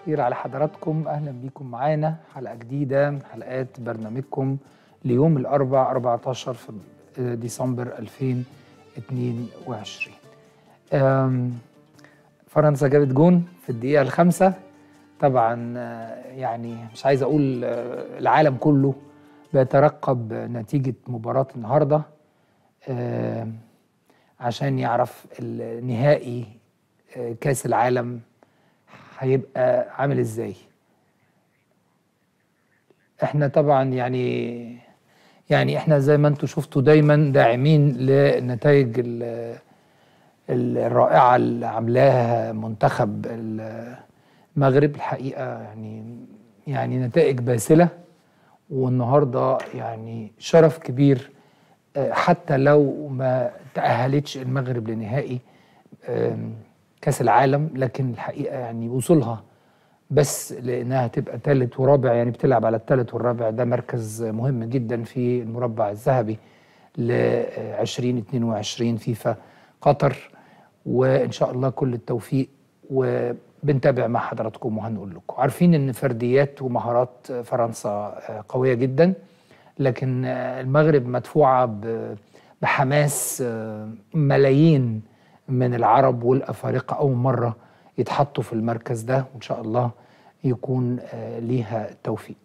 الخير على حضراتكم اهلا بيكم معانا حلقه جديده من حلقات برنامجكم ليوم الاربع 14 في ديسمبر 2022 أم، فرنسا جابت جون في الدقيقه الخامسه طبعا آه، يعني مش عايز اقول آه، العالم كله بيترقب نتيجه مباراه النهارده آم، عشان يعرف النهائي آه، كاس العالم هيبقى عامل ازاي احنا طبعا يعني يعني احنا زي ما انتم شفتوا دايما داعمين للنتائج ال- ال- الرائعه اللي عاملاها منتخب المغرب الحقيقه يعني يعني نتائج باسله والنهارده يعني شرف كبير آه، حتى لو ما تأهلتش المغرب لنهائي آم، كأس العالم لكن الحقيقة يعني وصولها بس لأنها تبقى ثالث ورابع يعني بتلعب على الثالث والرابع ده مركز مهم جدا في المربع الذهبي ل 2022 فيفا قطر وإن شاء الله كل التوفيق وبنتابع مع حضراتكم وهنقول لكم عارفين إن فرديات ومهارات فرنسا قوية جدا لكن المغرب مدفوعة ب- بحماس ملايين من العرب والأفارقة أول مرة يتحطوا في المركز ده وإن شاء الله يكون آه، ليها توفيق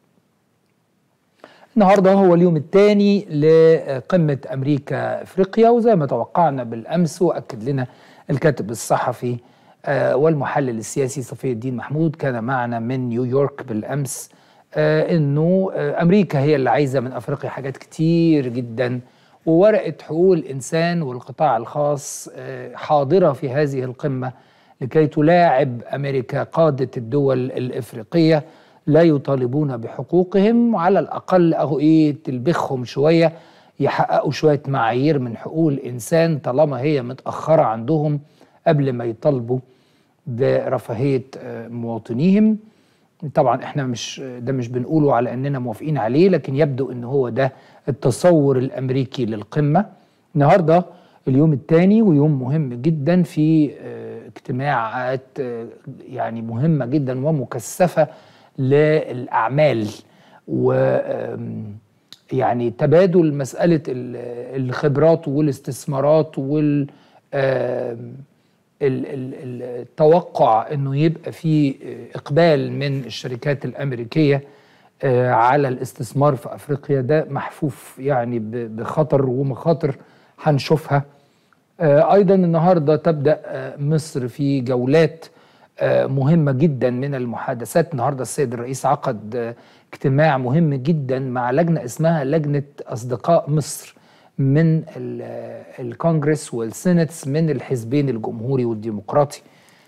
النهارده هو اليوم الثاني لقمة أمريكا أفريقيا وزي ما توقعنا بالأمس وأكد لنا الكاتب الصحفي آه، والمحلل السياسي صفي الدين محمود كان معنا من نيويورك بالأمس آه، إنه آه، أمريكا هي اللي عايزة من أفريقيا حاجات كتير جدا وورقة حقوق الإنسان والقطاع الخاص آه، حاضرة في هذه القمة لكي تلاعب أمريكا قادة الدول الإفريقية لا يطالبون بحقوقهم وعلى الأقل أهو إيه تلبخهم شوية يحققوا شوية معايير من حقوق الإنسان طالما هي متأخرة عندهم قبل ما يطالبوا برفاهية آه، مواطنيهم طبعا احنا مش ده مش بنقوله على اننا موافقين عليه لكن يبدو ان هو ده التصور الامريكي للقمه النهارده اليوم الثاني ويوم مهم جدا في آه، اجتماعات آه، يعني مهمه جدا ومكثفه للاعمال و آم، يعني تبادل مساله ال- الخبرات والاستثمارات وال آم، ال- ال- ال- التوقع انه يبقى في اقبال من الشركات الامريكيه آه، على الاستثمار في افريقيا ده محفوف يعني ب- بخطر ومخاطر هنشوفها آه، ايضا النهارده تبدا آه، مصر في جولات آه، مهمه جدا من المحادثات النهارده السيد الرئيس عقد آه، اجتماع مهم جدا مع لجنه اسمها لجنه اصدقاء مصر من ال- الكونجرس والسينتس من الحزبين الجمهوري والديمقراطي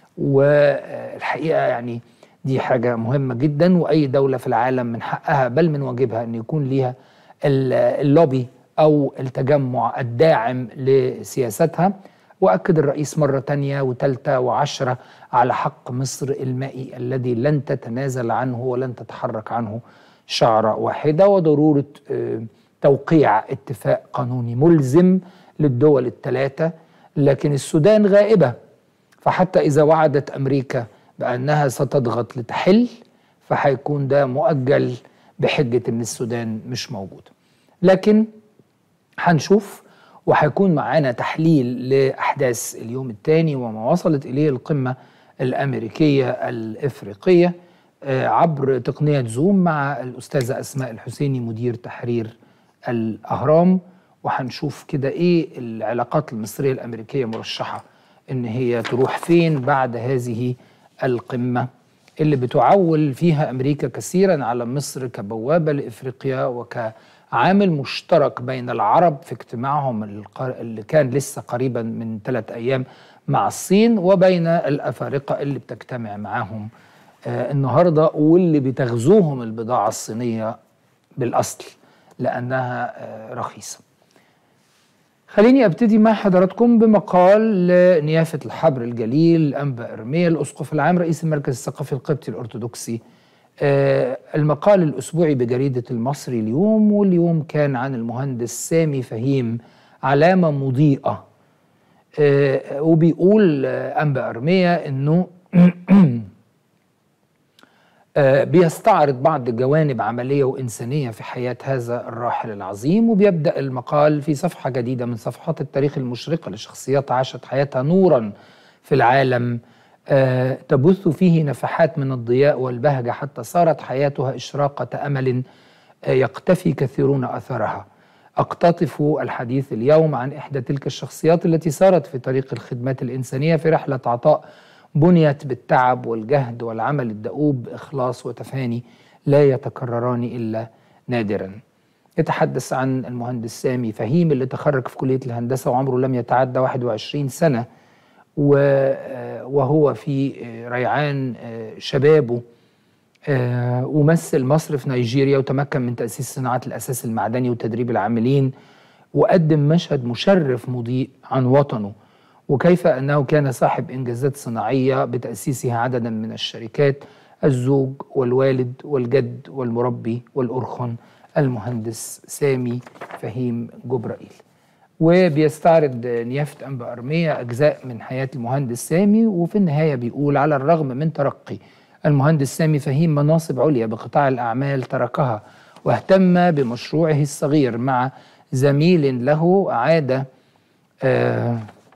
والحقيقه يعني دي حاجه مهمه جدا واي دوله في العالم من حقها بل من واجبها ان يكون ليها ال- اللوبي او التجمع الداعم لسياستها واكد الرئيس مره تانية وثالثه وعشره على حق مصر المائي الذي لن تتنازل عنه ولن تتحرك عنه شعره واحده وضروره آه، توقيع اتفاق قانوني ملزم للدول الثلاثه لكن السودان غائبه فحتى إذا وعدت أمريكا بأنها ستضغط لتحل فهيكون ده مؤجل بحجة إن السودان مش موجود لكن هنشوف وهيكون معانا تحليل لأحداث اليوم الثاني وما وصلت إليه القمة الأمريكية الإفريقية آه، عبر تقنية زوم مع الأستاذة أسماء الحسيني مدير تحرير الأهرام وهنشوف كده إيه العلاقات المصرية الأمريكية مرشحة إن هي تروح فين بعد هذه القمة اللي بتعول فيها أمريكا كثيرا على مصر كبوابة لإفريقيا وكعامل مشترك بين العرب في اجتماعهم الق- اللي كان لسه قريبا من ثلاث أيام مع الصين وبين الأفارقة اللي بتجتمع معاهم آه، النهاردة واللي بتغزوهم البضاعة الصينية بالأصل لأنها آه، رخيصة خليني ابتدي مع حضراتكم بمقال لنيافة الحبر الجليل أنبا إرميا الأسقف العام رئيس المركز الثقافي القبطي الأرثوذكسي آه، المقال الأسبوعي بجريدة المصري اليوم واليوم كان عن المهندس سامي فهيم علامة مضيئة آه، وبيقول آه، أنبا إرميا إنه آه، بيستعرض بعض جوانب عملية وإنسانية في حياة هذا الراحل العظيم وبيبدأ المقال في صفحة جديدة من صفحات التاريخ المشرقة لشخصيات عاشت حياتها نورا في العالم آه، تبث فيه نفحات من الضياء والبهجة حتى صارت حياتها إشراقة أمل آه، يقتفي كثيرون أثرها أقتطف الحديث اليوم عن إحدى تلك الشخصيات التي سارت في طريق الخدمات الإنسانية في رحلة عطاء بنيت بالتعب والجهد والعمل الدؤوب بإخلاص وتفاني لا يتكرران إلا نادرا يتحدث عن المهندس سامي فهيم اللي تخرج في كلية الهندسة وعمره لم يتعدى 21 سنة وهو في ريعان شبابه ومثل مصر في نيجيريا وتمكن من تأسيس صناعة الأساس المعدني وتدريب العاملين وقدم مشهد مشرف مضيء عن وطنه وكيف أنه كان صاحب إنجازات صناعية بتأسيسها عددا من الشركات الزوج والوالد والجد والمربي والأرخن المهندس سامي فهيم جبرائيل وبيستعرض نيافة أنبا أرمية أجزاء من حياة المهندس سامي وفي النهاية بيقول على الرغم من ترقي المهندس سامي فهيم مناصب عليا بقطاع الأعمال تركها واهتم بمشروعه الصغير مع زميل له عاد آه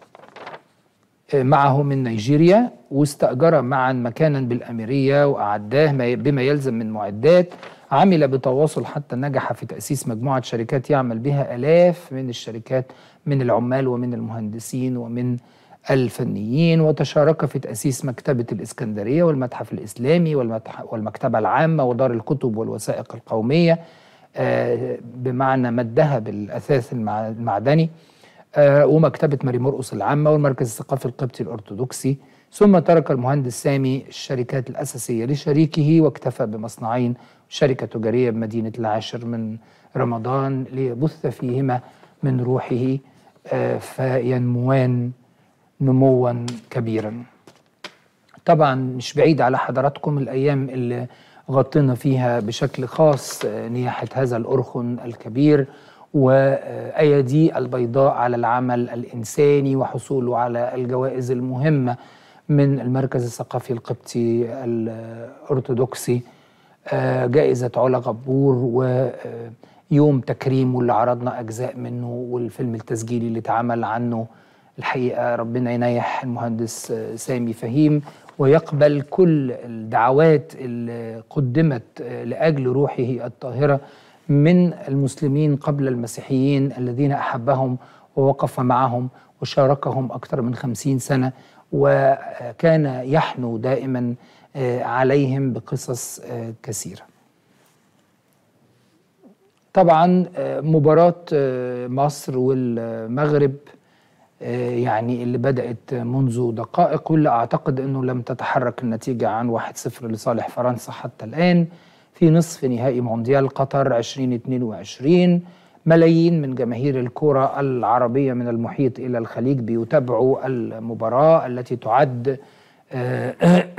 معه من نيجيريا واستأجر معا مكانا بالأميرية وأعداه بما يلزم من معدات عمل بتواصل حتى نجح في تأسيس مجموعة شركات يعمل بها آلاف من الشركات من العمال ومن المهندسين ومن الفنيين وتشارك في تأسيس مكتبة الإسكندرية والمتحف الإسلامي والمكتبة العامة ودار الكتب والوثائق القومية آه، بمعنى مدها بالأثاث المعدني آه، ومكتبة ماري مرقص العامة والمركز الثقافي القبطي الأرثوذكسي ثم ترك المهندس سامي الشركات الأساسية لشريكه واكتفى بمصنعين شركة تجارية بمدينة العاشر من رمضان ليبث فيهما من روحه آه، فينموان نموا كبيرا طبعا مش بعيد على حضراتكم الأيام اللي غطينا فيها بشكل خاص آه، نياحة هذا الأرخن الكبير وأيدي البيضاء على العمل الإنساني وحصوله على الجوائز المهمة من المركز الثقافي القبطي الأرثوذكسي آه، جائزة علا غبور ويوم تكريمه اللي عرضنا أجزاء منه والفيلم التسجيلي اللي اتعمل عنه الحقيقة ربنا ينيح المهندس سامي فهيم ويقبل كل الدعوات اللي قدمت لأجل روحه الطاهرة من المسلمين قبل المسيحيين الذين أحبهم ووقف معهم وشاركهم أكثر من خمسين سنة وكان يحنو دائما آه، عليهم بقصص آه، كثيرة طبعا آه، مباراة مصر والمغرب يعني اللي بدأت منذ دقائق واللي أعتقد أنه لم تتحرك النتيجة عن 1-0 لصالح فرنسا حتى الآن في نصف نهائي مونديال قطر 2022 ملايين من جماهير الكرة العربية من المحيط إلى الخليج بيتابعوا المباراة التي تعد آه،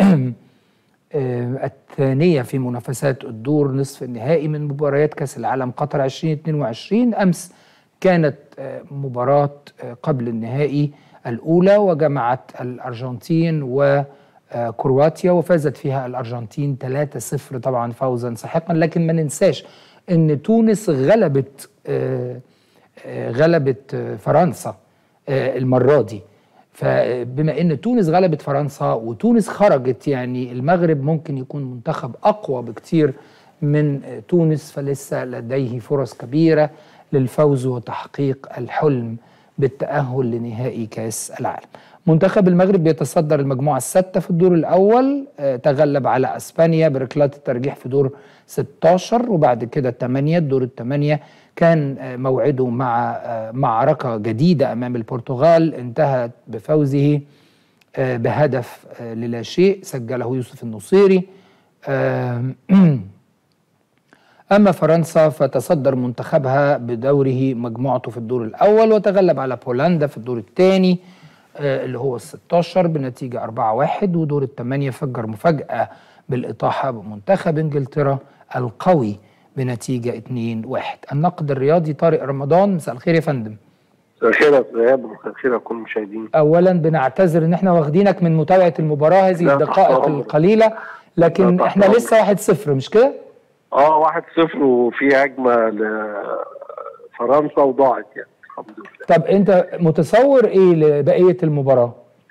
آه، الثانية في منافسات الدور نصف النهائي من مباريات كأس العالم قطر 2022 أمس كانت آه، مباراة قبل النهائي الأولى وجمعت الأرجنتين و كرواتيا وفازت فيها الأرجنتين 3-0 طبعا فوزا ساحقا لكن ما ننساش أن تونس غلبت آه، آه، غلبت آه، فرنسا المرة دي فبما ان تونس غلبت فرنسا وتونس خرجت يعني المغرب ممكن يكون منتخب اقوى بكتير من تونس فلسه لديه فرص كبيره للفوز وتحقيق الحلم بالتاهل لنهائي كاس العالم. منتخب المغرب بيتصدر المجموعة الستة في الدور الأول آه، تغلب على أسبانيا بركلات الترجيح في دور 16 وبعد كده الثمانية الدور الثمانية كان آه، موعده مع آه، معركة جديدة أمام البرتغال انتهت بفوزه بهدف للا شيء سجله يوسف النصيري أما فرنسا فتصدر منتخبها بدوره مجموعته في الدور الأول وتغلب على بولندا في الدور الثاني آه، اللي هو ال 16 بنتيجه 4-1 ودور الثمانيه فجر مفاجاه بالاطاحه بمنتخب انجلترا القوي بنتيجه 2-1 النقد الرياضي طارق رمضان مساء الخير يا فندم مساء الخير يا استاذ مساء الخير يا كل المشاهدين اولا بنعتذر ان احنا واخدينك من متابعه المباراه هذه الدقائق القليله لكن آه، احنا طبعاً. لسه واحد صفر مش كده؟ اه واحد صفر وفي هجمه لفرنسا وضاعت يعني الحمد لله طب انت متصور ايه لبقيه المباراه؟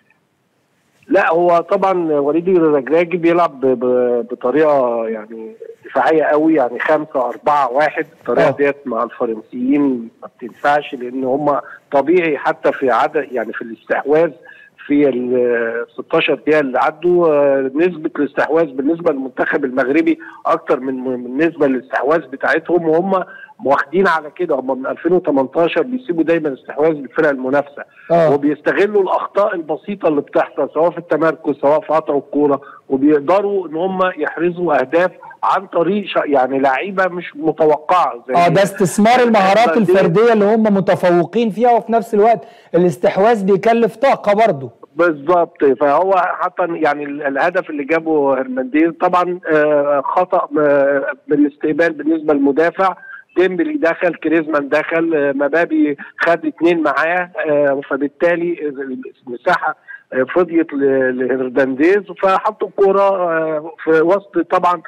لا هو طبعا وليد الرجراجي بيلعب ب- ب- بطريقه يعني دفاعيه قوي يعني خمسة أربعة واحد الطريقه آه. ديت مع الفرنسيين ما بتنفعش لان هم طبيعي حتى في عدد يعني في الاستحواذ في ال 16 دقيقه اللي عدوا آه، نسبه الاستحواذ بالنسبه للمنتخب المغربي اكتر من من بالنسبه للاستحواذ بتاعتهم وهم واخدين على كده هم من 2018 بيسيبوا دايما استحواذ للفرق المنافسه اه وبيستغلوا الاخطاء البسيطه اللي بتحصل سواء في التمركز سواء في قطع الكوره وبيقدروا ان هم يحرزوا اهداف عن طريق شا- يعني لعيبه مش متوقعه زي اه ده استثمار المهارات الفردية. الفرديه اللي هم متفوقين فيها وفي نفس الوقت الاستحواذ بيكلف طاقه برضه بالظبط فهو حتى يعني ال- الهدف اللي جابه هرنانديز طبعا آه، خطا آه، بالاستقبال بالنسبه للمدافع ديمبلي دخل كريزمان دخل آه، مبابي خد اتنين معاه آه، فبالتالي المساحه آه، فضيت ل- لهرنانديز فحطوا الكوره آه، في وسط طبعا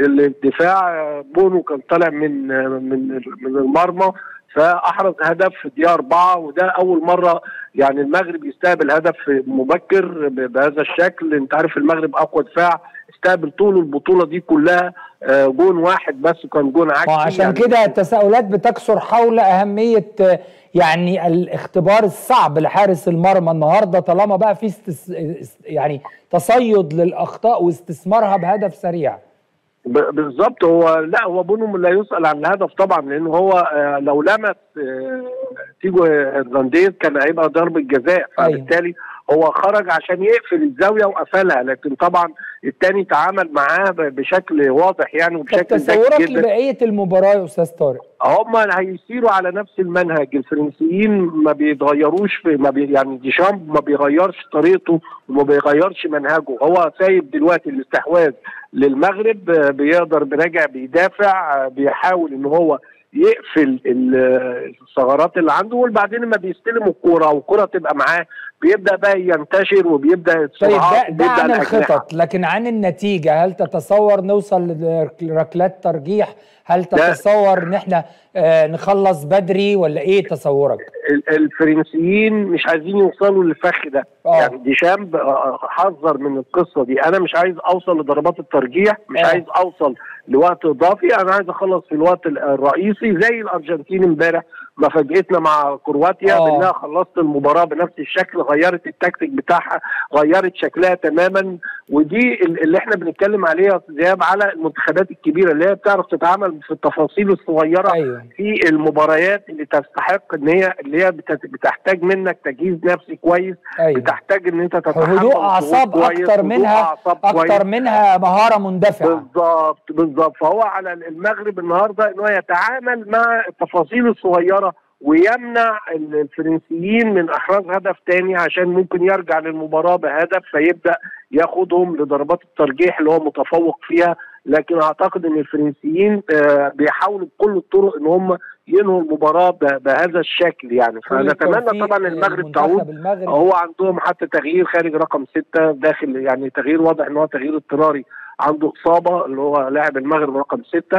الدفاع آه، بونو كان طالع من آه، من من المرمى فاحرز هدف في الدقيقه اربعه وده اول مره يعني المغرب يستقبل هدف مبكر ب- بهذا الشكل انت عارف المغرب اقوى دفاع استقبل طول البطوله دي كلها آه، جون واحد بس كان جون عكسي وعشان يعني كده التساؤلات بتكثر حول أهمية آه، يعني الاختبار الصعب لحارس المرمى النهارده طالما بقى في استس... يعني تصيد للأخطاء واستثمارها بهدف سريع ب- بالظبط هو لا هو بونو لا يسال عن الهدف طبعا لان هو آه، لو لمس آه، تيجو هرنانديز كان هيبقى ضربه جزاء أيوة. فبالتالي هو خرج عشان يقفل الزاويه وقفلها لكن طبعا الثاني تعامل معاه ب- بشكل واضح يعني طب وبشكل ذكي تصورك جدا لبقية المباراة يا أستاذ طارق هم هيسيروا على نفس المنهج الفرنسيين ما بيتغيروش في ما بي يعني ديشامب ما بيغيرش طريقته وما بيغيرش منهجه هو سايب دلوقتي الاستحواذ للمغرب آه، بيقدر براجع بيدافع آه، بيحاول ان هو يقفل ال- الثغرات اللي عنده وبعدين لما بيستلم الكوره والكوره تبقى معاه بيبدا بقى ينتشر وبيبدا طيب السرعات ده, ده وبيبدأ عن الأجنحة. الخطط لكن عن النتيجة هل تتصور نوصل لركلات ترجيح هل تتصور ان احنا آه نخلص بدري ولا ايه تصورك ال- الفرنسيين مش عايزين يوصلوا للفخ ده آه. يعني ديشامب آه، حذر من القصه دي انا مش عايز اوصل لضربات الترجيح مش آه. عايز اوصل لوقت اضافي انا عايز اخلص في الوقت ال- الرئيسي زي الارجنتين امبارح ما فاجئتنا مع كرواتيا آه. بانها خلصت المباراه بنفس الشكل غيرت التكتيك بتاعها غيرت شكلها تماما ودي ال- اللي احنا بنتكلم عليها يا أستاذ ايهاب على المنتخبات الكبيره اللي هي بتعرف تتعامل في التفاصيل الصغيره ايوه في المباريات اللي تستحق ان هي اللي هي بت- بتحتاج منك تجهيز نفسي كويس ايوه بتحتاج ان انت تتحمل هدوء ضغوط اعصاب كويس، اكتر هدوء منها أعصاب اكتر كويس. منها مهاره مندفعه بالظبط بالظبط فهو على المغرب النهارده ان هو يتعامل مع التفاصيل الصغيره ويمنع ال- الفرنسيين من احراز هدف تاني عشان ممكن يرجع للمباراه بهدف فيبدا ياخدهم لضربات الترجيح اللي هو متفوق فيها لكن اعتقد ان الفرنسيين آه، بيحاولوا بكل الطرق ان هم ينهوا المباراه ب- بهذا الشكل يعني كل فنتمنى التوفيق طبعا المغرب للمنتخب تعود المغربي هو عندهم حتى تغيير خارج رقم ستة داخل يعني تغيير واضح ان هو تغيير اضطراري عنده اصابه اللي هو لاعب المغرب رقم ستة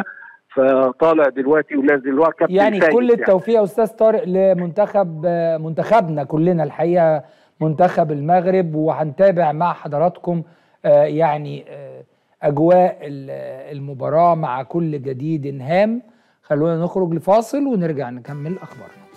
فطالع دلوقتي ونازل اللي هو كابتن يعني فايز كل التوفيق يا استاذ طارق لمنتخب آه، منتخبنا كلنا الحقيقه منتخب المغرب وهنتابع مع حضراتكم آه، يعني آه، اجواء ال- آه، المباراه مع كل جديد هام خلونا نخرج لفاصل ونرجع نكمل اخبارنا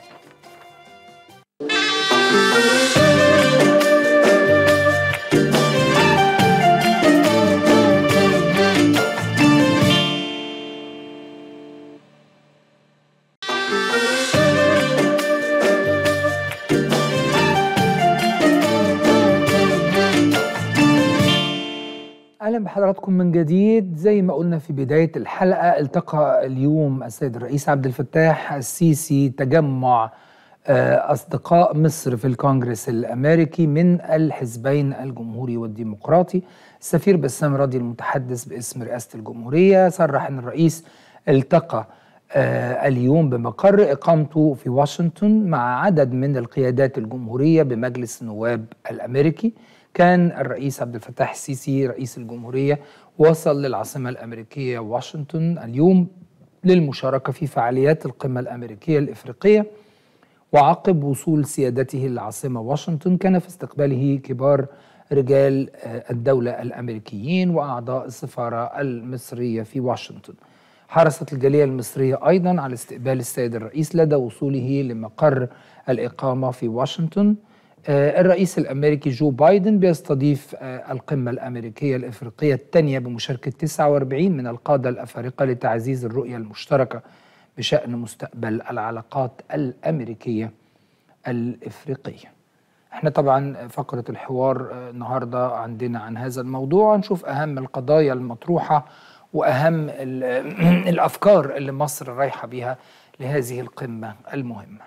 اهلا بحضراتكم من جديد زي ما قلنا في بدايه الحلقه التقى اليوم السيد الرئيس عبد الفتاح السيسي تجمع آه، اصدقاء مصر في الكونجرس الامريكي من الحزبين الجمهوري والديمقراطي السفير بسام راضي المتحدث باسم رئاسه الجمهوريه صرح ان الرئيس التقى آه، اليوم بمقر اقامته في واشنطن مع عدد من القيادات الجمهوريه بمجلس النواب الامريكي كان الرئيس عبد الفتاح السيسي رئيس الجمهورية وصل للعاصمة الأمريكية واشنطن اليوم للمشاركة في فعاليات القمة الأمريكية الإفريقية وعقب وصول سيادته للعاصمة واشنطن كان في استقباله كبار رجال الدولة الأمريكيين وأعضاء السفارة المصرية في واشنطن حرصت الجالية المصرية أيضا على استقبال السيد الرئيس لدى وصوله لمقر الإقامة في واشنطن الرئيس الأمريكي جو بايدن بيستضيف القمة الأمريكية الإفريقية الثانية بمشاركة 49 من القادة الأفارقة لتعزيز الرؤية المشتركة بشأن مستقبل العلاقات الأمريكية الإفريقية احنا طبعا فقرة الحوار النهاردة عندنا عن هذا الموضوع نشوف أهم القضايا المطروحة وأهم الأفكار اللي مصر رايحة بيها لهذه القمة المهمة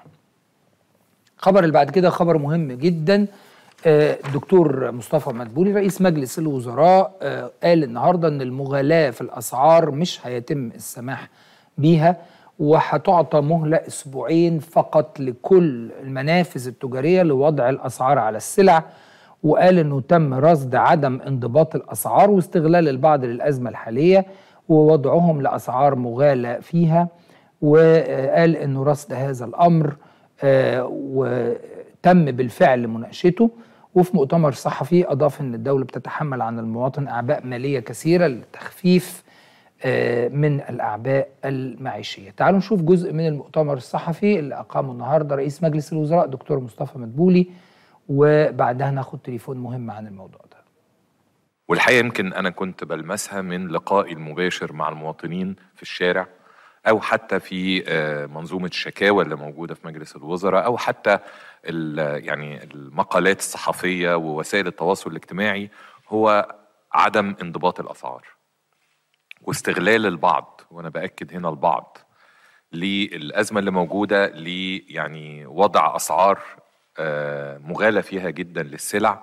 خبر اللي بعد كده خبر مهم جدا الدكتور مصطفى مدبولي رئيس مجلس الوزراء قال النهارده ان المغالاه في الاسعار مش هيتم السماح بيها وهتعطى مهله اسبوعين فقط لكل المنافذ التجاريه لوضع الاسعار على السلع وقال انه تم رصد عدم انضباط الاسعار واستغلال البعض للازمه الحاليه ووضعهم لاسعار مغالى فيها وقال انه رصد هذا الامر آه وتم بالفعل مناقشته وفي مؤتمر صحفي اضاف ان الدوله بتتحمل عن المواطن اعباء ماليه كثيره للتخفيف آه من الاعباء المعيشيه. تعالوا نشوف جزء من المؤتمر الصحفي اللي اقامه النهارده رئيس مجلس الوزراء دكتور مصطفى مدبولي وبعدها ناخد تليفون مهم عن الموضوع ده. والحقيقه يمكن انا كنت بلمسها من لقائي المباشر مع المواطنين في الشارع او حتى في منظومه الشكاوى اللي موجوده في مجلس الوزراء او حتى يعني المقالات الصحفيه ووسائل التواصل الاجتماعي هو عدم انضباط الاسعار واستغلال البعض وانا باكد هنا البعض للازمه اللي موجوده ل يعني وضع اسعار مغالى فيها جدا للسلع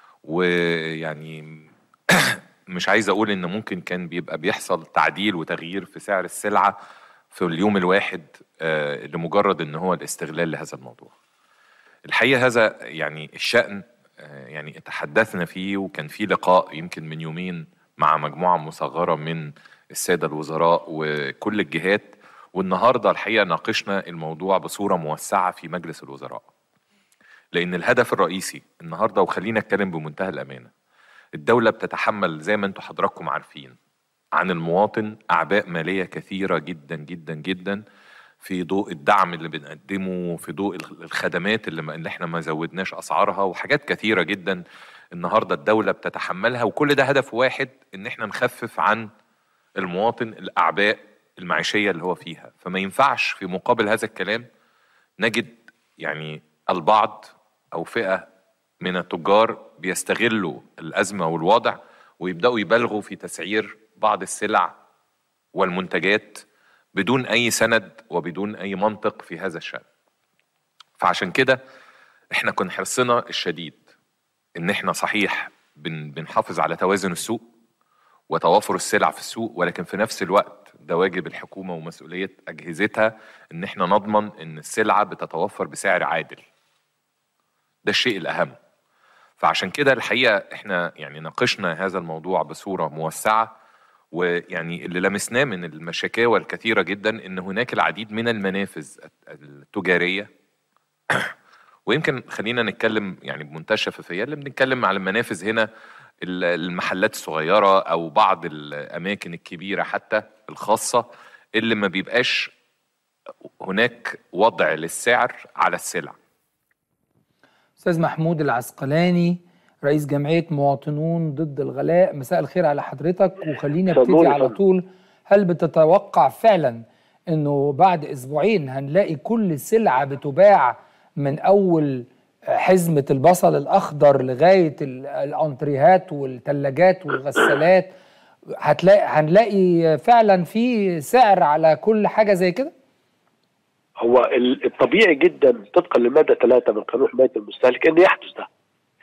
ويعني مش عايز اقول ان ممكن كان بيبقى بيحصل تعديل وتغيير في سعر السلعه في اليوم الواحد آه لمجرد ان هو الاستغلال لهذا الموضوع. الحقيقه هذا يعني الشان آه يعني تحدثنا فيه وكان في لقاء يمكن من يومين مع مجموعه مصغره من الساده الوزراء وكل الجهات والنهارده الحقيقه ناقشنا الموضوع بصوره موسعه في مجلس الوزراء. لان الهدف الرئيسي النهارده وخلينا اتكلم بمنتهى الامانه الدوله بتتحمل زي ما انتم حضراتكم عارفين عن المواطن اعباء ماليه كثيره جدا جدا جدا في ضوء الدعم اللي بنقدمه في ضوء الخدمات اللي, ما اللي احنا ما زودناش اسعارها وحاجات كثيره جدا النهارده الدوله بتتحملها وكل ده هدف واحد ان احنا نخفف عن المواطن الاعباء المعيشيه اللي هو فيها فما ينفعش في مقابل هذا الكلام نجد يعني البعض او فئه من التجار بيستغلوا الازمه والوضع ويبداوا يبالغوا في تسعير بعض السلع والمنتجات بدون اي سند وبدون اي منطق في هذا الشان. فعشان كده احنا كنا حرصنا الشديد ان احنا صحيح بن بنحافظ على توازن السوق وتوافر السلع في السوق ولكن في نفس الوقت ده واجب الحكومه ومسؤوليه اجهزتها ان احنا نضمن ان السلعه بتتوفر بسعر عادل. ده الشيء الاهم. فعشان كده الحقيقه احنا يعني ناقشنا هذا الموضوع بصوره موسعه ويعني اللي لمسناه من المشاكاوى الكثيره جدا ان هناك العديد من المنافذ التجاريه ويمكن خلينا نتكلم يعني بمنتهى الشفافيه اللي بنتكلم على المنافذ هنا المحلات الصغيره او بعض الاماكن الكبيره حتى الخاصه اللي ما بيبقاش هناك وضع للسعر على السلع استاذ محمود العسقلاني رئيس جمعيه مواطنون ضد الغلاء مساء الخير على حضرتك وخليني ابتدي على طول هل بتتوقع فعلا انه بعد اسبوعين هنلاقي كل سلعه بتباع من اول حزمه البصل الاخضر لغايه الانتريهات والثلاجات والغسالات هتلاقي هنلاقي فعلا في سعر على كل حاجه زي كده؟ هو الطبيعي جدا طبقا لماده ثلاثه من قانون حمايه المستهلك ان يحدث ده.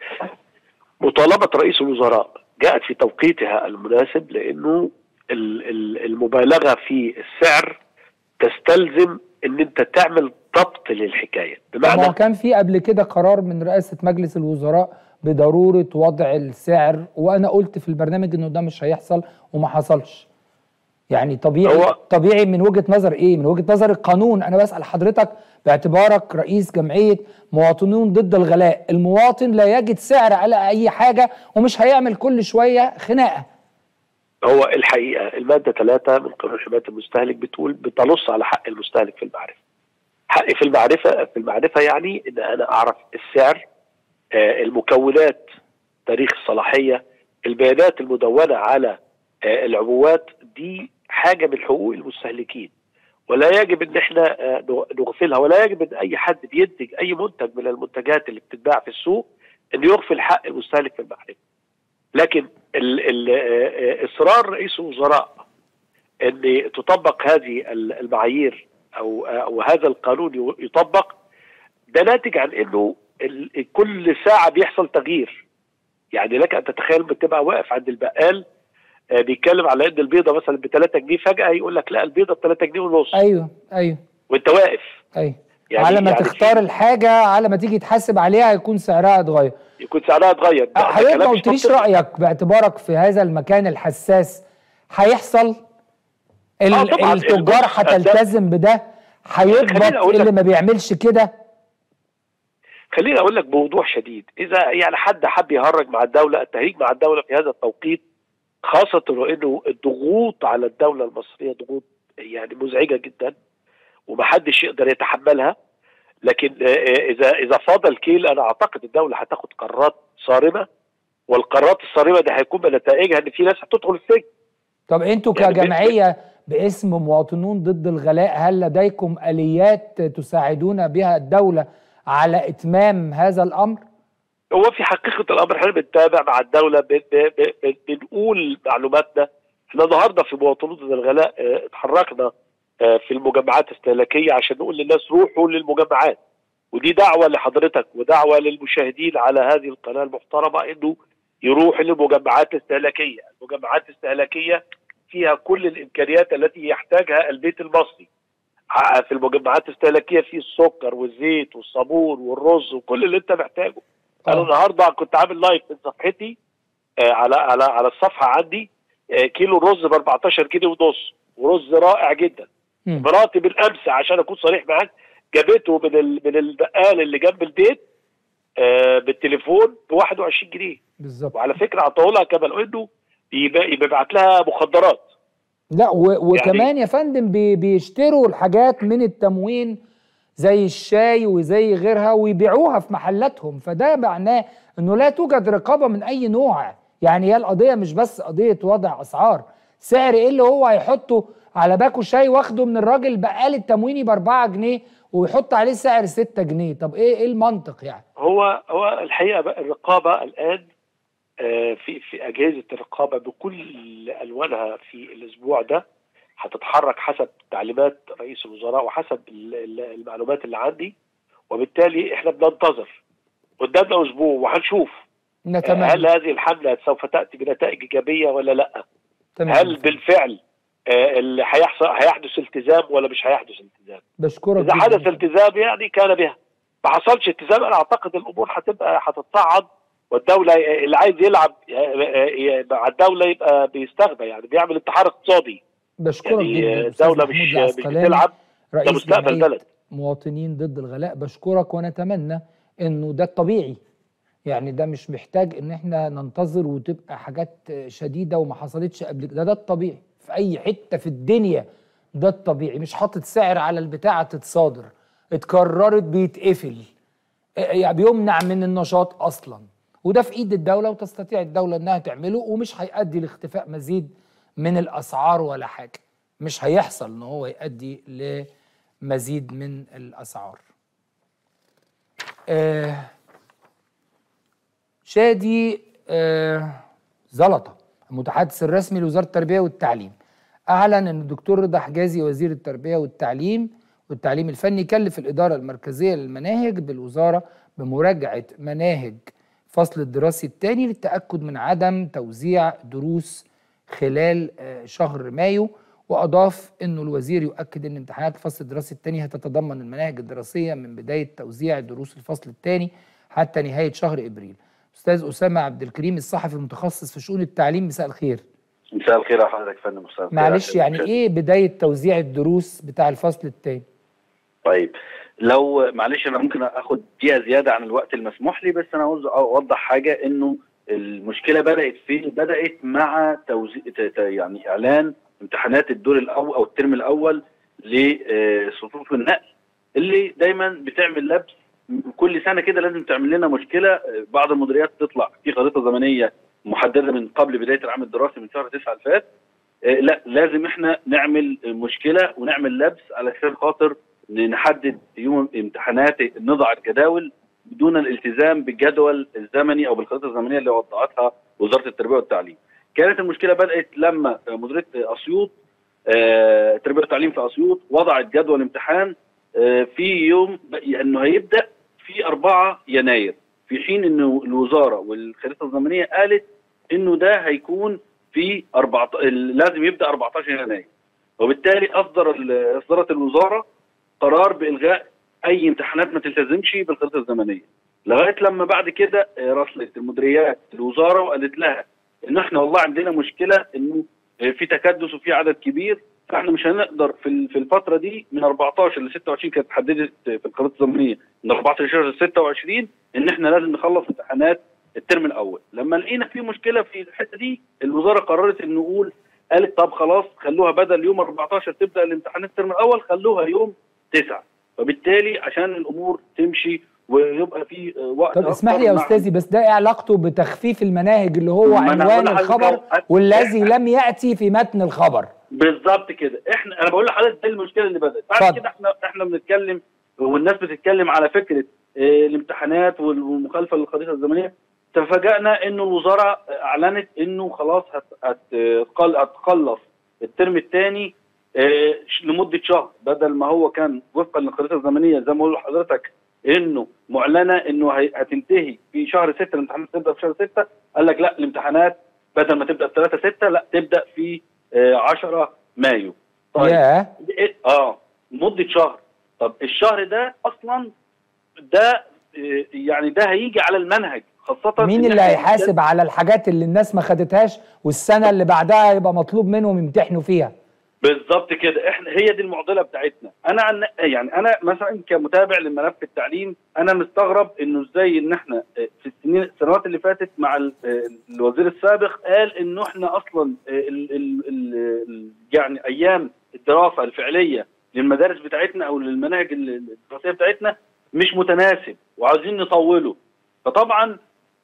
مطالبه رئيس الوزراء جاءت في توقيتها المناسب لانه المبالغه في السعر تستلزم ان انت تعمل ضبط للحكايه بمعنى ما كان في قبل كده قرار من رئاسه مجلس الوزراء بضروره وضع السعر وانا قلت في البرنامج انه ده مش هيحصل وما حصلش يعني طبيعي هو- طبيعي من وجهه نظر ايه من وجهه نظر القانون انا بسال حضرتك باعتبارك رئيس جمعيه مواطنون ضد الغلاء المواطن لا يجد سعر على اي حاجه ومش هيعمل كل شويه خناقه هو الحقيقه الماده 3 من قانون حمايه المستهلك بتقول بتنص على حق المستهلك في المعرفه. حقي في المعرفه في المعرفه يعني ان انا اعرف السعر آه، المكونات تاريخ الصلاحيه البيانات المدونه على آه، العبوات دي حاجه من حقوق المستهلكين ولا يجب ان احنا آه، نغفلها ولا يجب ان اي حد بينتج اي منتج من المنتجات اللي بتتباع في السوق ان يغفل حق المستهلك في المعرفه. لكن ال ال آه، اصرار رئيس الوزراء ان تطبق هذه ال- المعايير او او هذا القانون يطبق ده ناتج عن انه ال- كل ساعه بيحصل تغيير يعني لك ان تتخيل بتبقى واقف عند البقال آه، بيتكلم على ان البيضه مثلا ب 3 جنيه فجاه يقول لك لا البيضه ب 3 جنيه ونص ايوه ايوه وانت واقف ايوه يعني- على ما يعني تختار في- الحاجه على ما تيجي تحاسب عليها هيكون سعرها اتغير يكون سعرها اتغير ده- ده حضرتك ما كلام مش قلتليش منطقي. رايك باعتبارك في هذا المكان الحساس هيحصل ال- آه طبعاً. التجار البص- هتلتزم بده هيضبط خليني أقول لك- اللي ما بيعملش كده خليني اقول لك بوضوح شديد اذا يعني حد حب يهرج مع الدوله التهريج مع الدوله في هذا التوقيت خاصه انه الضغوط على الدوله المصريه ضغوط يعني مزعجه جدا ومحدش يقدر يتحملها لكن آه، آه، اذا اذا فاض الكيل انا اعتقد الدوله هتاخد قرارات صارمه والقرارات الصارمه دي هيكون بنتائجها ان في ناس هتدخل السجن طب انتوا يعني كجمعيه باسم مواطنون ضد الغلاء هل لديكم اليات تساعدون بها الدوله على اتمام هذا الامر؟ هو في حقيقه الامر احنا بنتابع مع الدوله ب- ب- ب- بنقول معلوماتنا احنا النهارده في مواطنون ضد الغلاء اه، اتحركنا اه، في المجمعات الاستهلاكيه عشان نقول للناس روحوا للمجمعات ودي دعوه لحضرتك ودعوه للمشاهدين على هذه القناه المحترمه انه يروحوا للمجمعات الاستهلاكيه، المجمعات الاستهلاكيه فيها كل الامكانيات التي يحتاجها البيت المصري. ع- في المجمعات الاستهلاكيه في السكر والزيت والصابون والرز وكل اللي انت محتاجه. انا آه. النهارده كنت عامل لايف من صفحتي آه على على على الصفحه عندي آه كيلو الرز ب 14 جنيه ونص ورز رائع جدا مم. مراتي بالامس عشان اكون صريح معاك جابته من ال- من البقال اللي جنب البيت آه بالتليفون ب 21 جنيه بالظبط وعلى فكره عطاه لها كمان انه يبقى- بيبعت لها مخدرات لا و- وكمان يا فندم بي- بيشتروا الحاجات من التموين زي الشاي وزي غيرها ويبيعوها في محلاتهم فده معناه انه لا توجد رقابه من اي نوع يعني هي القضيه مش بس قضيه وضع اسعار سعر ايه اللي هو هيحطه على باكو شاي واخده من الراجل بقال التمويني ب 4 جنيه ويحط عليه سعر 6 جنيه طب ايه ايه المنطق يعني هو هو الحقيقه بقى الرقابه الان آه، في في اجهزه الرقابه بكل الوانها في الاسبوع ده هتتحرك حسب تعليمات رئيس الوزراء وحسب ال- ال- المعلومات اللي عندي وبالتالي احنا بننتظر قدامنا اسبوع وهنشوف آه، هل نتمنى هذه الحمله سوف تاتي بنتائج ايجابيه ولا لا؟ تمام هل بالفعل آه، اللي هيحصل هيحدث التزام ولا مش هيحدث التزام؟ بشكرك اذا جداً. حدث التزام يعني كان بها ما حصلش التزام انا اعتقد الامور هتبقى هتتصعد والدوله اللي عايز يلعب مع الدوله يبقى بيستغبى يعني بيعمل انتحار اقتصادي بشكرك يعني جدا أستاذ الدوله محمود مش مش العسقلاني، بتلعب ده رئيس مستقبل جمعية بلد مواطنين ضد الغلاء بشكرك ونتمنى انه ده الطبيعي يعني ده مش محتاج ان احنا ننتظر وتبقى حاجات شديدة وما حصلتش قبل كده ده, ده الطبيعي في اي حتة في الدنيا ده الطبيعي مش حاطط سعر على البتاعة تتصادر اتكررت بيتقفل يعني بيمنع من النشاط اصلا وده في ايد الدولة وتستطيع الدولة انها تعمله ومش هيؤدي لاختفاء مزيد من الاسعار ولا حاجة مش هيحصل ان هو يؤدي لمزيد من الاسعار آه شادي آه زلطه المتحدث الرسمي لوزاره التربيه والتعليم اعلن ان الدكتور رضا حجازي وزير التربيه والتعليم والتعليم الفني كلف الاداره المركزيه للمناهج بالوزاره بمراجعه مناهج الفصل الدراسي الثاني للتاكد من عدم توزيع دروس خلال آه، شهر مايو واضاف انه الوزير يؤكد ان امتحانات الفصل الدراسي الثاني هتتضمن المناهج الدراسيه من بدايه توزيع دروس الفصل الثاني حتى نهايه شهر ابريل استاذ اسامه عبد الكريم الصحفي المتخصص في شؤون التعليم مساء الخير مساء الخير يا حضرتك فندم مساء الخير معلش يعني ايه بدايه توزيع الدروس بتاع الفصل الثاني طيب لو معلش انا ممكن اخد دقيقه زياده عن الوقت المسموح لي بس انا عاوز اوضح حاجه انه المشكله بدات فين؟ بدات مع توزيع يعني اعلان امتحانات الدور الاول او الترم الاول لصفوف النقل اللي دايما بتعمل لبس كل سنه كده لازم تعمل لنا مشكله بعض المديريات تطلع في خريطه زمنيه محدده من قبل بدايه العام الدراسي من شهر 9 اللي فات لا لازم احنا نعمل مشكله ونعمل لبس علشان خاطر نحدد يوم امتحانات نضع الجداول بدون الالتزام بالجدول الزمني او بالخريطه الزمنيه اللي وضعتها وزاره التربيه والتعليم. كانت المشكله بدات لما مديريه اسيوط التربيه والتعليم في اسيوط وضعت جدول امتحان في يوم انه هيبدا في 4 يناير في حين انه الوزاره والخريطه الزمنيه قالت انه ده هيكون في 4 لازم يبدا 14 يناير وبالتالي اصدر اصدرت الوزاره قرار بالغاء اي امتحانات ما تلتزمش بالخريطه الزمنيه لغايه لما بعد كده راسلت المديريات الوزاره وقالت لها ان احنا والله عندنا مشكله انه في تكدس وفي عدد كبير فاحنا مش هنقدر في في الفتره دي من 14 ل 26 كانت اتحددت في الخريطه الزمنيه من 14 ل 26 ان احنا لازم نخلص امتحانات الترم الاول لما لقينا في مشكله في الحته دي الوزاره قررت ان نقول قالت طب خلاص خلوها بدل يوم 14 تبدا الامتحانات الترم الاول خلوها يوم 9 وبالتالي عشان الامور تمشي ويبقى في وقت طب اسمح لي يا استاذي بس ده ايه علاقته بتخفيف المناهج اللي هو عنوان الخبر والذي لم ياتي في متن الخبر بالظبط كده احنا انا بقول لحضرتك دي المشكله اللي بدات بعد كده احنا احنا بنتكلم والناس بتتكلم على فكره اه الامتحانات والمخالفه للخريطه الزمنيه تفاجئنا انه الوزاره اعلنت انه خلاص هتخلص الترم الثاني اه لمده شهر بدل ما هو كان وفقا للخريطه الزمنيه زي ما بقول لحضرتك انه معلنه انه هتنتهي في شهر 6 الامتحانات تبدا في شهر 6 قال لك لا الامتحانات بدل ما تبدا في 3 6 لا تبدا في 10 مايو طيب yeah. اه مده شهر طب الشهر ده اصلا ده يعني ده هيجي على المنهج خاصة مين اللي هيحاسب على الحاجات اللي الناس ما خدتهاش والسنة اللي بعدها يبقى مطلوب منهم يمتحنوا فيها بالظبط كده احنا هي دي المعضله بتاعتنا انا عن يعني انا مثلا كمتابع لملف التعليم انا مستغرب انه ازاي ان احنا في السنين السنوات اللي فاتت مع الوزير السابق قال انه احنا اصلا ال ال ال يعني ايام الدراسه الفعليه للمدارس بتاعتنا او للمناهج الدراسيه بتاعتنا مش متناسب وعايزين نطوله فطبعا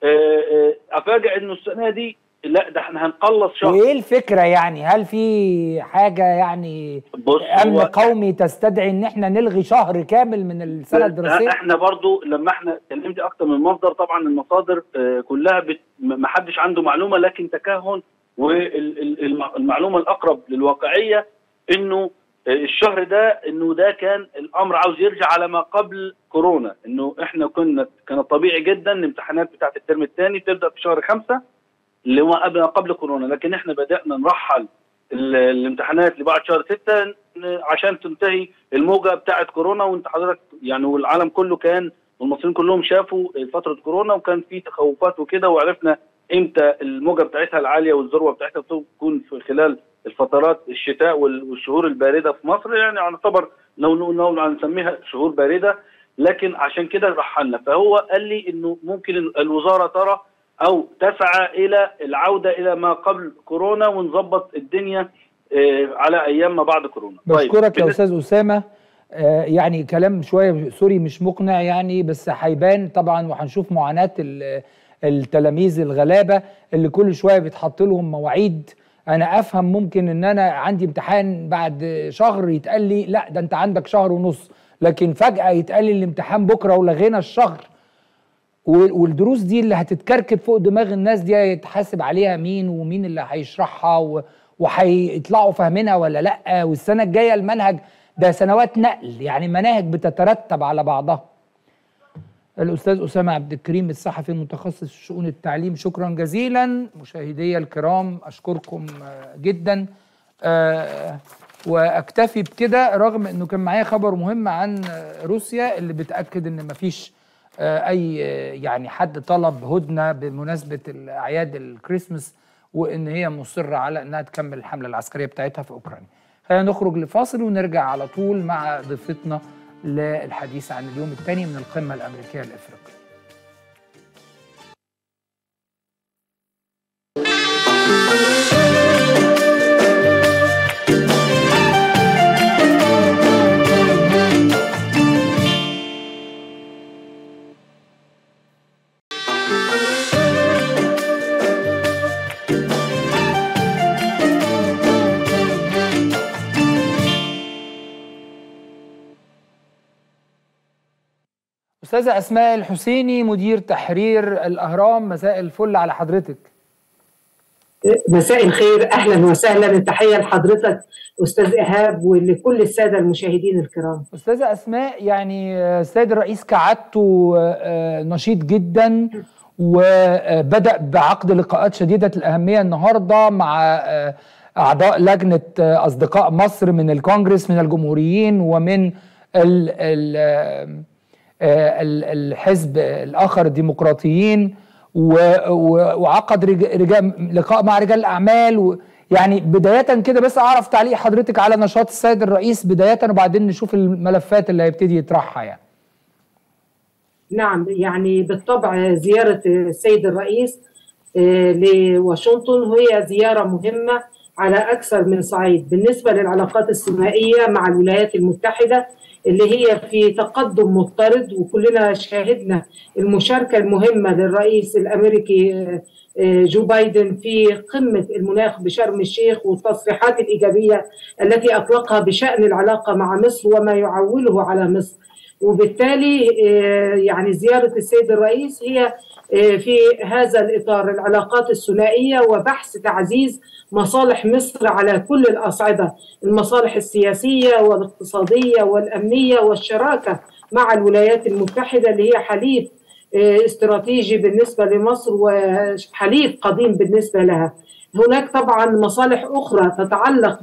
افاجئ انه السنه دي لا ده احنا هنقلص شهر وايه الفكره يعني هل في حاجه يعني امن قومي تستدعي ان احنا نلغي شهر كامل من السنه الدراسيه احنا برضو لما احنا كلمت اكتر من مصدر طبعا المصادر اه كلها بت... ما حدش عنده معلومه لكن تكهن والمعلومه الاقرب للواقعيه انه الشهر ده انه ده كان الامر عاوز يرجع على ما قبل كورونا انه احنا كنا كان طبيعي جدا الامتحانات بتاعت الترم الثاني تبدا في شهر خمسة اللي هو قبل قبل كورونا لكن احنا بدانا نرحل الامتحانات لبعد شهر 6 عشان تنتهي الموجه بتاعه كورونا وانت حضرتك يعني والعالم كله كان والمصريين كلهم شافوا فتره كورونا وكان في تخوفات وكده وعرفنا امتى الموجه بتاعتها العاليه والذروه بتاعتها تكون في خلال الفترات الشتاء والشهور البارده في مصر يعني يعتبر لو لو هنسميها شهور بارده لكن عشان كده رحلنا فهو قال لي انه ممكن الوزاره ترى او تسعى الى العوده الى ما قبل كورونا ونظبط الدنيا على ايام ما بعد كورونا بشكرك طيب. يا استاذ اسامه آه يعني كلام شويه سوري مش مقنع يعني بس هيبان طبعا وهنشوف معاناه التلاميذ الغلابه اللي كل شويه بيتحط لهم مواعيد انا افهم ممكن ان انا عندي امتحان بعد شهر يتقال لي لا ده انت عندك شهر ونص لكن فجاه يتقال لي الامتحان بكره ولغينا الشهر والدروس دي اللي هتتكركب فوق دماغ الناس دي هيتحاسب عليها مين ومين اللي هيشرحها وهيطلعوا فاهمينها ولا لا والسنه الجايه المنهج ده سنوات نقل يعني مناهج بتترتب على بعضها الاستاذ اسامه عبد الكريم الصحفي المتخصص في شؤون التعليم شكرا جزيلا مشاهدي الكرام اشكركم جدا أه واكتفي بكده رغم انه كان معايا خبر مهم عن روسيا اللي بتاكد ان مفيش آه، اي آه، يعني حد طلب هدنه بمناسبه اعياد الكريسماس وان هي مصره على انها تكمل الحمله العسكريه بتاعتها في اوكرانيا. خلينا نخرج لفاصل ونرجع على طول مع ضيفتنا للحديث عن اليوم الثاني من القمه الامريكيه الافريقيه. أستاذة أسماء الحسيني مدير تحرير الأهرام مساء الفل على حضرتك مساء الخير اهلا وسهلا تحيه لحضرتك استاذ ايهاب ولكل الساده المشاهدين الكرام أستاذة أسماء يعني آه، السيد الرئيس كعادته آه، نشيط جدا وبدأ بعقد لقاءات شديدة الأهمية النهاردة مع آه، أعضاء لجنة آه، أصدقاء مصر من الكونجرس من الجمهوريين ومن ال ال آه، ال- الحزب الآخر الديمقراطيين و- و- وعقد رج- رجال لقاء مع رجال الأعمال و يعني بداية كده بس أعرف تعليق حضرتك على نشاط السيد الرئيس بداية وبعدين نشوف الملفات اللي هيبتدي يطرحها يعني نعم يعني بالطبع زياره السيد الرئيس آه، لواشنطن هي زياره مهمه على اكثر من صعيد بالنسبه للعلاقات الثنائيه مع الولايات المتحده اللي هي في تقدم مضطرد وكلنا شاهدنا المشاركه المهمه للرئيس الامريكي آه، آه، جو بايدن في قمه المناخ بشرم الشيخ والتصريحات الايجابيه التي اطلقها بشان العلاقه مع مصر وما يعوله على مصر وبالتالي آه، يعني زياره السيد الرئيس هي آه، في هذا الاطار العلاقات الثنائيه وبحث تعزيز مصالح مصر على كل الاصعده المصالح السياسيه والاقتصاديه والامنيه والشراكه مع الولايات المتحده اللي هي حليف آه، استراتيجي بالنسبه لمصر وحليف قديم بالنسبه لها. هناك طبعا مصالح اخرى تتعلق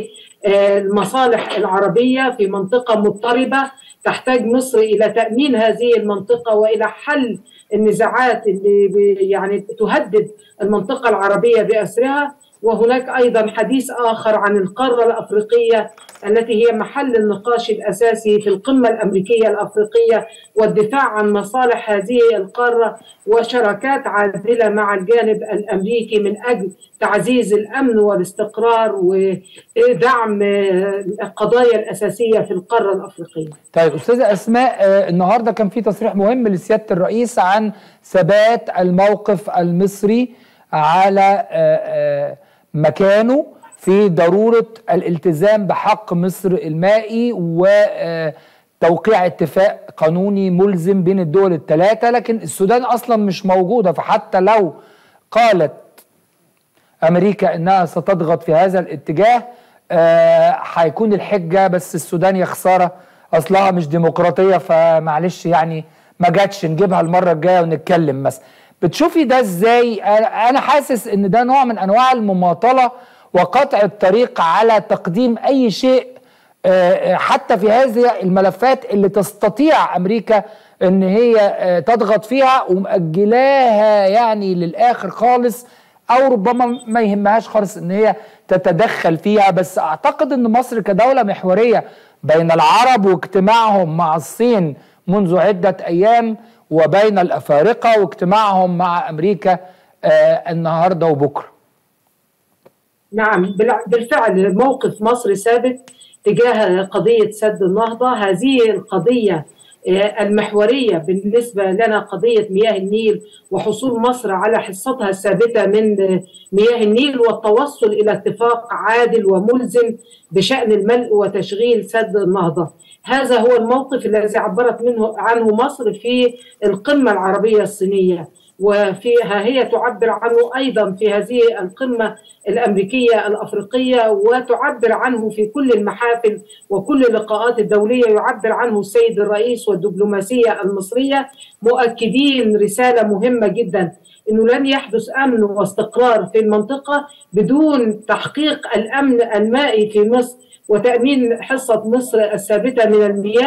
بالمصالح العربيه في منطقه مضطربه تحتاج مصر الى تامين هذه المنطقه والى حل النزاعات اللي ب- يعني تهدد المنطقه العربيه باسرها وهناك ايضا حديث اخر عن القاره الافريقيه التي هي محل النقاش الاساسي في القمه الامريكيه الافريقيه والدفاع عن مصالح هذه القاره وشراكات عادله مع الجانب الامريكي من اجل تعزيز الامن والاستقرار ودعم آه، القضايا الاساسيه في القاره الافريقيه. طيب استاذه اسماء آه، النهارده كان في تصريح مهم لسياده الرئيس عن ثبات الموقف المصري على آه، آه، مكانه في ضروره الالتزام بحق مصر المائي وتوقيع اتفاق قانوني ملزم بين الدول الثلاثه لكن السودان اصلا مش موجوده فحتى لو قالت امريكا انها ستضغط في هذا الاتجاه آه، هيكون الحجه بس السودان يا خساره اصلها مش ديمقراطيه فمعلش يعني ما جاتش نجيبها المره الجايه ونتكلم مثلا بتشوفي ده ازاي انا أنا حاسس ان ده نوع من انواع المماطله وقطع الطريق على تقديم اي شيء آه، حتى في هذه الملفات اللي تستطيع امريكا ان هي آه، تضغط فيها ومأجلاها يعني للاخر خالص او ربما ما يهمهاش خالص ان هي تتدخل فيها بس اعتقد ان مصر كدوله محوريه بين العرب واجتماعهم مع الصين منذ عده ايام وبين الافارقه واجتماعهم مع امريكا آه النهارده وبكره نعم بالع- بالفعل موقف مصر ثابت تجاه قضية سد النهضة هذه القضية آه، المحورية بالنسبة لنا قضية مياه النيل وحصول مصر على حصتها الثابتة من آه، مياه النيل والتوصل إلى اتفاق عادل وملزم بشأن الملء وتشغيل سد النهضة هذا هو الموقف الذي عبرت منه عنه مصر في القمة العربية الصينية وفيها هي تعبر عنه ايضا في هذه القمه الامريكيه الافريقيه وتعبر عنه في كل المحافل وكل اللقاءات الدوليه يعبر عنه السيد الرئيس والدبلوماسيه المصريه مؤكدين رساله مهمه جدا انه لن يحدث امن واستقرار في المنطقه بدون تحقيق الامن المائي في مصر وتامين حصه مصر الثابته من المياه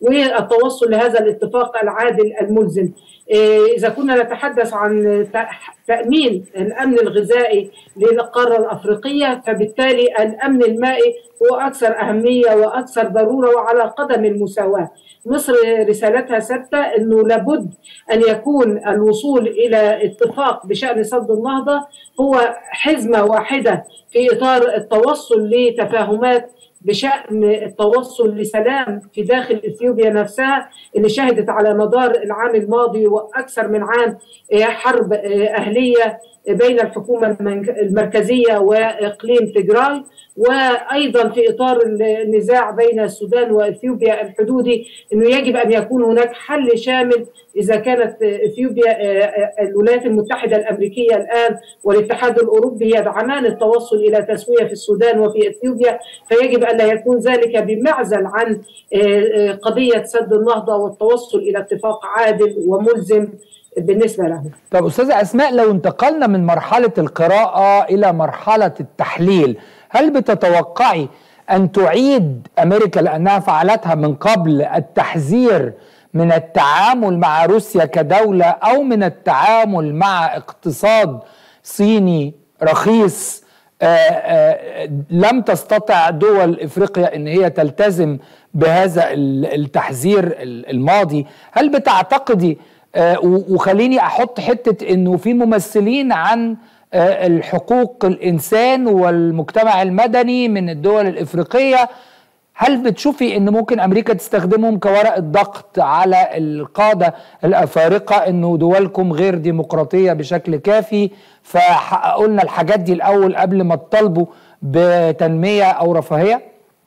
والتوصل لهذا الاتفاق العادل الملزم إذا كنا نتحدث عن تأمين الأمن الغذائي للقارة الأفريقية فبالتالي الأمن المائي هو أكثر أهمية وأكثر ضرورة وعلى قدم المساواة مصر رسالتها ثابتة أنه لابد أن يكون الوصول إلى اتفاق بشأن سد النهضة هو حزمة واحدة في إطار التوصل لتفاهمات بشأن التوصل لسلام في داخل إثيوبيا نفسها اللي شهدت على مدار العام الماضي وأكثر من عام حرب أهلية بين الحكومة المركزية وإقليم تجراي وأيضا في إطار النزاع بين السودان وإثيوبيا الحدودي أنه يجب أن يكون هناك حل شامل إذا كانت إثيوبيا الولايات المتحدة الأمريكية الآن والاتحاد الأوروبي يدعمان التوصل إلى تسوية في السودان وفي إثيوبيا فيجب أن لا يكون ذلك بمعزل عن قضية سد النهضة والتوصل إلى اتفاق عادل وملزم بالنسبة له طب أستاذة أسماء لو انتقلنا من مرحلة القراءة إلى مرحلة التحليل هل بتتوقعي أن تعيد أمريكا لأنها فعلتها من قبل التحذير من التعامل مع روسيا كدولة أو من التعامل مع اقتصاد صيني رخيص آآ آآ لم تستطع دول افريقيا ان هي تلتزم بهذا التحذير الماضي هل بتعتقدي وخليني احط حته انه في ممثلين عن الحقوق الانسان والمجتمع المدني من الدول الافريقيه هل بتشوفي ان ممكن امريكا تستخدمهم كورقه ضغط على القاده الافارقه انه دولكم غير ديمقراطيه بشكل كافي فحققوا لنا الحاجات دي الاول قبل ما تطالبوا بتنميه او رفاهيه؟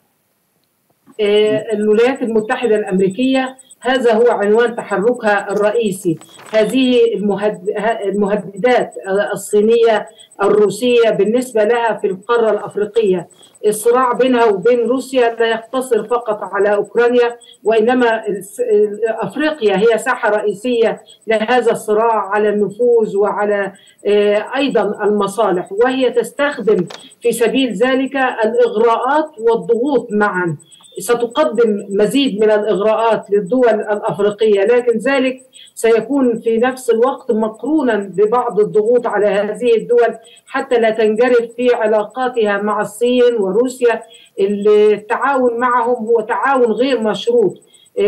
الولايات المتحده الامريكيه هذا هو عنوان تحركها الرئيسي هذه المهددات الصينية الروسية بالنسبة لها في القارة الأفريقية الصراع بينها وبين روسيا لا يقتصر فقط على أوكرانيا وإنما أفريقيا هي ساحة رئيسية لهذا الصراع على النفوذ وعلى أيضا المصالح وهي تستخدم في سبيل ذلك الإغراءات والضغوط معا ستقدم مزيد من الاغراءات للدول الافريقيه لكن ذلك سيكون في نفس الوقت مقرونا ببعض الضغوط على هذه الدول حتى لا تنجرف في علاقاتها مع الصين وروسيا التعاون معهم هو تعاون غير مشروط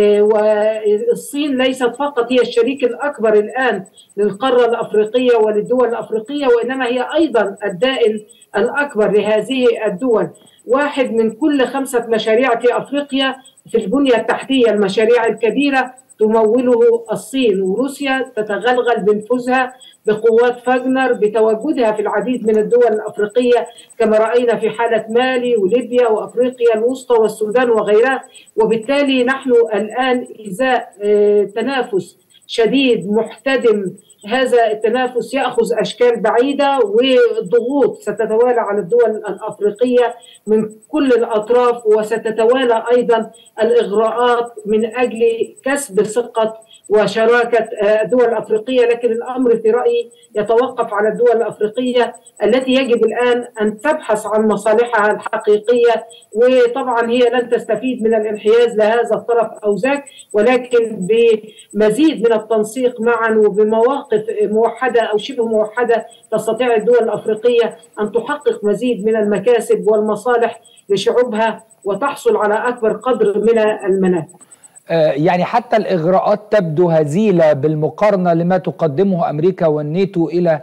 والصين ليست فقط هي الشريك الاكبر الان للقاره الافريقيه وللدول الافريقيه وانما هي ايضا الدائن الاكبر لهذه الدول واحد من كل خمسة مشاريع في أفريقيا في البنية التحتية المشاريع الكبيرة تموله الصين وروسيا تتغلغل بنفوذها بقوات فاغنر بتواجدها في العديد من الدول الافريقيه كما راينا في حاله مالي وليبيا وافريقيا الوسطى والسودان وغيرها وبالتالي نحن الان ازاء تنافس شديد محتدم هذا التنافس ياخذ اشكال بعيده والضغوط ستتوالى على الدول الافريقيه من كل الاطراف وستتوالى ايضا الاغراءات من اجل كسب ثقه وشراكه الدول الافريقيه لكن الامر في رايي يتوقف على الدول الافريقيه التي يجب الان ان تبحث عن مصالحها الحقيقيه وطبعا هي لن تستفيد من الانحياز لهذا الطرف او ذاك ولكن بمزيد من التنسيق معا وبمواقف موحده او شبه موحده تستطيع الدول الافريقيه ان تحقق مزيد من المكاسب والمصالح لشعوبها وتحصل على اكبر قدر من المنافع. يعني حتى الاغراءات تبدو هزيله بالمقارنه لما تقدمه امريكا والناتو الى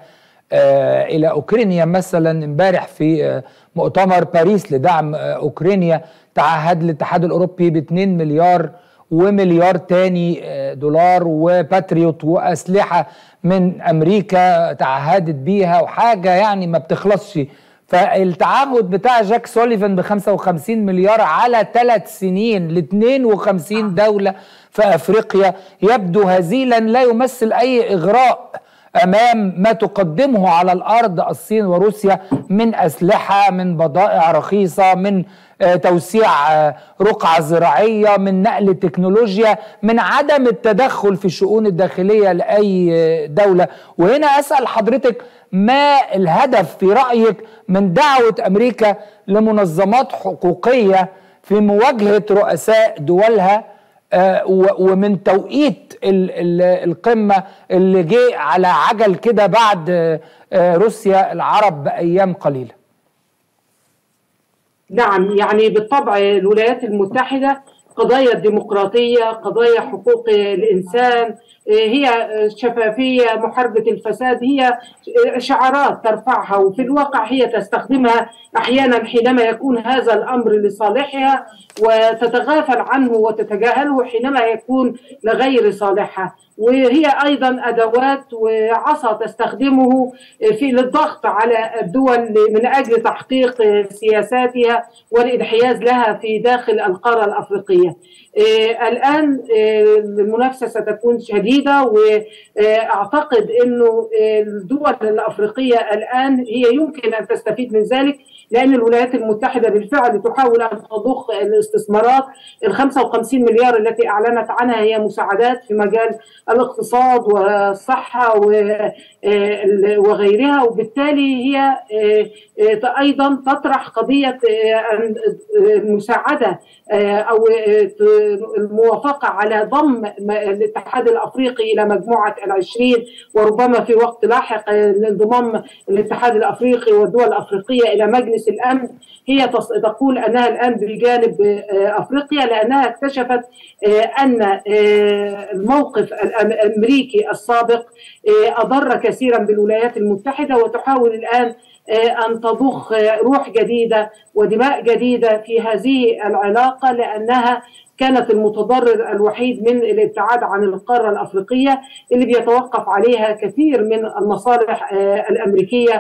الى اوكرانيا مثلا امبارح في مؤتمر باريس لدعم اوكرانيا تعهد الاتحاد الاوروبي ب 2 مليار ومليار تاني دولار وباتريوت واسلحه من امريكا تعهدت بيها وحاجه يعني ما بتخلصش فالتعهد بتاع جاك سوليفان ب 55 مليار على ثلاث سنين ل 52 دوله في افريقيا يبدو هزيلا لا يمثل اي اغراء امام ما تقدمه على الارض الصين وروسيا من اسلحه من بضائع رخيصه من توسيع رقعة زراعية من نقل تكنولوجيا من عدم التدخل في الشؤون الداخلية لأي دولة وهنا أسأل حضرتك ما الهدف في رأيك من دعوة أمريكا لمنظمات حقوقية في مواجهة رؤساء دولها آه، ومن توقيت القمة اللي جه على عجل كده بعد آه، روسيا العرب بأيام قليلة نعم يعني بالطبع الولايات المتحدة قضايا الديمقراطية قضايا حقوق الإنسان هي شفافية محاربة الفساد هي شعارات ترفعها وفي الواقع هي تستخدمها أحيانا حينما يكون هذا الأمر لصالحها وتتغافل عنه وتتجاهله حينما يكون لغير صالحها وهي ايضا ادوات وعصا تستخدمه في للضغط على الدول من اجل تحقيق سياساتها والانحياز لها في داخل القاره الافريقيه. الان المنافسه ستكون شديده واعتقد انه الدول الافريقيه الان هي يمكن ان تستفيد من ذلك لان الولايات المتحده بالفعل تحاول ان تضخ الاستثمارات ال 55 مليار التي اعلنت عنها هي مساعدات في مجال الاقتصاد والصحه وغيرها وبالتالي هي ايضا تطرح قضيه المساعده او الموافقه على ضم الاتحاد الافريقي الى مجموعه العشرين وربما في وقت لاحق انضمام الاتحاد الافريقي والدول الافريقيه الى مجلس الامن هي تقول انها الان بجانب افريقيا لانها اكتشفت ان الموقف الامريكي السابق اضر كثيرا بالولايات المتحده وتحاول الان ان تضخ روح جديده ودماء جديده في هذه العلاقه لانها كانت المتضرر الوحيد من الابتعاد عن القاره الافريقيه اللي بيتوقف عليها كثير من المصالح الامريكيه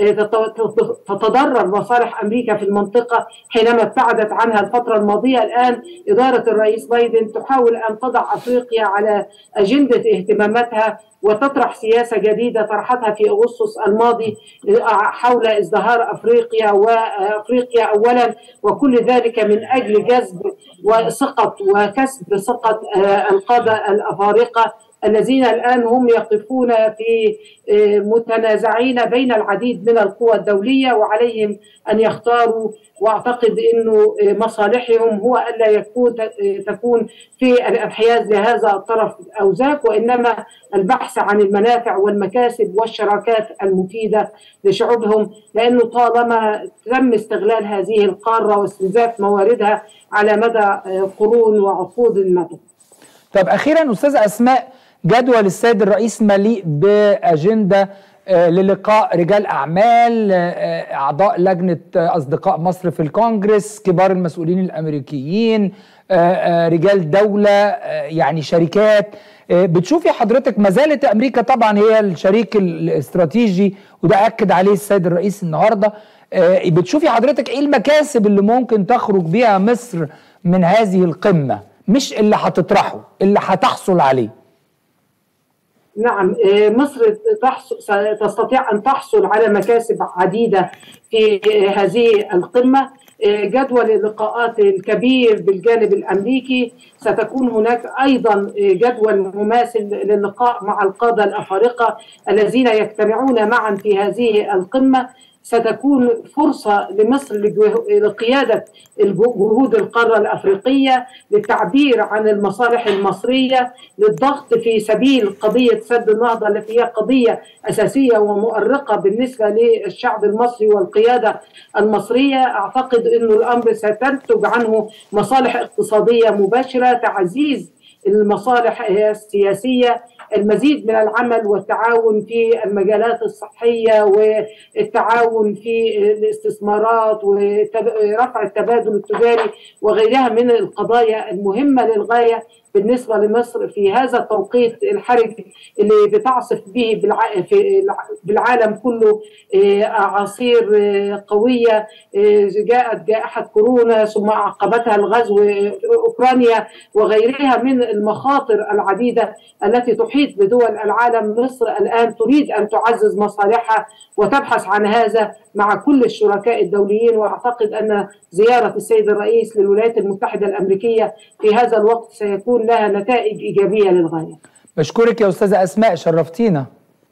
تتضرر مصالح امريكا في المنطقه حينما ابتعدت عنها الفتره الماضيه الان اداره الرئيس بايدن تحاول ان تضع افريقيا على اجنده اهتماماتها وتطرح سياسة جديدة طرحتها في أغسطس الماضي حول ازدهار أفريقيا وأفريقيا أولا وكل ذلك من أجل جذب وثقة وكسب ثقة القادة الأفارقة الذين الان هم يقفون في متنازعين بين العديد من القوى الدوليه وعليهم ان يختاروا واعتقد انه مصالحهم هو الا يكون تكون في الانحياز لهذا الطرف او ذاك وانما البحث عن المنافع والمكاسب والشراكات المفيده لشعوبهم لانه طالما تم استغلال هذه القاره واستنزاف مواردها على مدى قرون وعقود مضت. طب اخيرا استاذه اسماء جدول السيد الرئيس مليء باجنده للقاء رجال اعمال اعضاء لجنه اصدقاء مصر في الكونجرس كبار المسؤولين الامريكيين رجال دوله يعني شركات بتشوفي حضرتك ما زالت امريكا طبعا هي الشريك الاستراتيجي وده اكد عليه السيد الرئيس النهارده بتشوفي حضرتك ايه المكاسب اللي ممكن تخرج بيها مصر من هذه القمه مش اللي هتطرحه اللي هتحصل عليه نعم مصر تستطيع ان تحصل على مكاسب عديده في هذه القمه جدول اللقاءات الكبير بالجانب الامريكي ستكون هناك ايضا جدول مماثل للقاء مع القاده الافارقه الذين يجتمعون معا في هذه القمه ستكون فرصة لمصر لقيادة جهود القارة الأفريقية للتعبير عن المصالح المصرية للضغط في سبيل قضية سد النهضة التي هي قضية أساسية ومؤرقة بالنسبة للشعب المصري والقيادة المصرية أعتقد أن الأمر ستنتج عنه مصالح اقتصادية مباشرة تعزيز المصالح السياسية المزيد من العمل والتعاون في المجالات الصحية والتعاون في الاستثمارات ورفع التبادل التجاري وغيرها من القضايا المهمة للغاية بالنسبة لمصر في هذا التوقيت الحرج اللي بتعصف به بالعالم كله أعاصير قوية جاءت جائحة كورونا ثم عقبتها الغزو أوكرانيا وغيرها من المخاطر العديدة التي تحيط بدول العالم مصر الآن تريد أن تعزز مصالحها وتبحث عن هذا مع كل الشركاء الدوليين واعتقد ان زياره السيد الرئيس للولايات المتحده الامريكيه في هذا الوقت سيكون لها نتائج ايجابيه للغايه. بشكرك يا استاذه اسماء شرفتينا.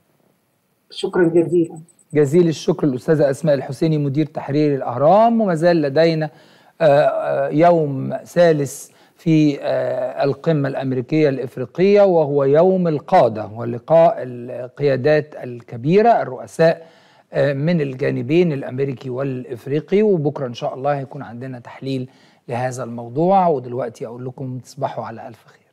شكرا جزيلا. جزيل الشكر الاستاذه اسماء الحسيني مدير تحرير الاهرام وما زال لدينا يوم ثالث في القمة الأمريكية الإفريقية وهو يوم القادة ولقاء القيادات الكبيرة الرؤساء من الجانبين الأمريكي والإفريقي وبكرة إن شاء الله هيكون عندنا تحليل لهذا الموضوع ودلوقتي أقول لكم تصبحوا على ألف خير